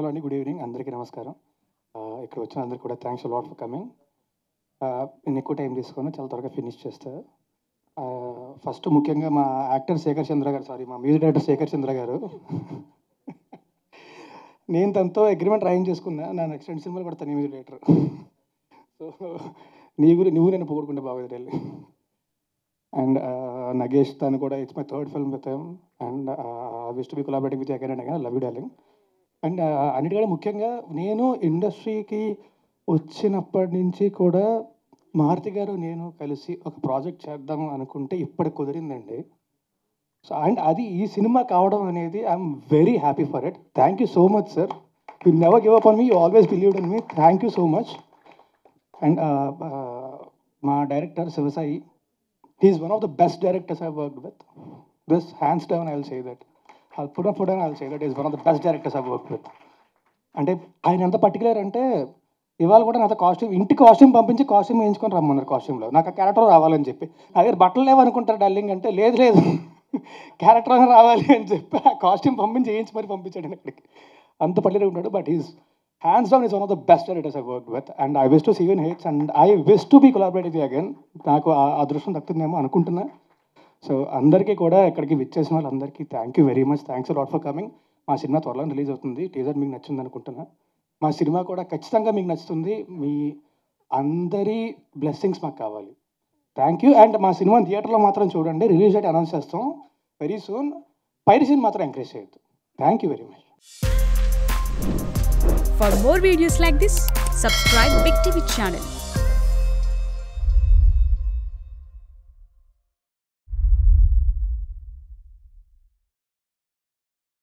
అండి good evening అందరికీ నమస్కారం ఆ, ఇక్కడ వచ్చిన అందరికీ కూడా థ్యాంక్స్ లాట్ ఫర్ కమింగ్ నేను ఎక్కువ టైం తీసుకొని చాలా త్వరగా ఫినిష్ చేస్తా ఫస్ట్ ముఖ్యంగా మా యాక్టర్ శేఖర్ చంద్ర గారు సారీ మా మ్యూజిక్ డైరెక్టర్ శేఖర్ చంద్ర గారు నేను తనతో అగ్రిమెంట్ రాయింగ్ చేసుకున్నా నా నెక్స్ట్ రెండు సినిమాలు కూడా తన మ్యూజిక్ డైరెక్టర్ సో నీ గురి నువ్వు నేను పోగొట్టుకుంటే బాగోదు వెళ్ళి అండ్ నగేష్ తను కూడా it's my third film with and wish to be collaborating with again and again love you darling and అన్నిటికంటే ముఖ్యంగా నేను ఇండస్ట్రీకి వచ్చినప్పటి నుంచి కూడా మారుతి గారు నేను కలిసి ఒక ప్రాజెక్ట్ చేద్దాం అనుకుంటే ఇప్పటికి కుదిరిందండి సో అండ్ అది ఈ సినిమా కావడం అనేది I'm very happy for it thank you so much sir you never give up on me you always believed in me thank you so much and మా director Sivasai he's one of the best directors I work with this hands down I will say that I'll put up put down, I'll say that is one of the best directors I've worked with. అంటే ఆయన ఎంత particular అంటే ఇవాళ కూడా నాతో costume ఇంటి costume పంపించి costume వేయించుకొని రమ్మన్నారు కాస్ట్యూమ్లో నాకు ఆ క్యారెక్టర్ రావాలని చెప్పి నా దగ్గర బట్టలు లేవనుకుంటారు డల్లింగ్ అంటే లేదు లేదు క్యారెక్టర్ రావాలి అని చెప్పి ఆ కాస్ట్యూమ్ పంపించి వేయించి మరి పంపించాడు అక్కడికి అంత పర్టికులర్ ఉంటాడు but is hands down is one of the best directors I work with and I wish to see you in heights and I wish to be collaborative again నాకు ఆ అదృష్టం దక్కుతుందేమో అనుకుంటున్నా సో అందరికీ కూడా ఇక్కడికి విచ్చేసిన వాళ్ళందరికీ thank you very much thanks lot for coming మా సినిమా త్వరలో రిలీజ్ అవుతుంది టీజర్ మీకు నచ్చింది అనుకుంటున్నా మా సినిమా కూడా ఖచ్చితంగా మీకు నచ్చుతుంది మీ అందరి బ్లెస్సింగ్స్ మాకు కావాలి థ్యాంక్ యూ అండ్ మా సినిమా థియేటర్లో మాత్రం చూడండి రిలీజ్ డేట్ అనౌన్స్ చేస్తాం వెరీ సూన్ పైరసీని మాత్రం ఎంకరేజ్ చేయొద్దు thank you very much For more videos like this, subscribe Big TV channel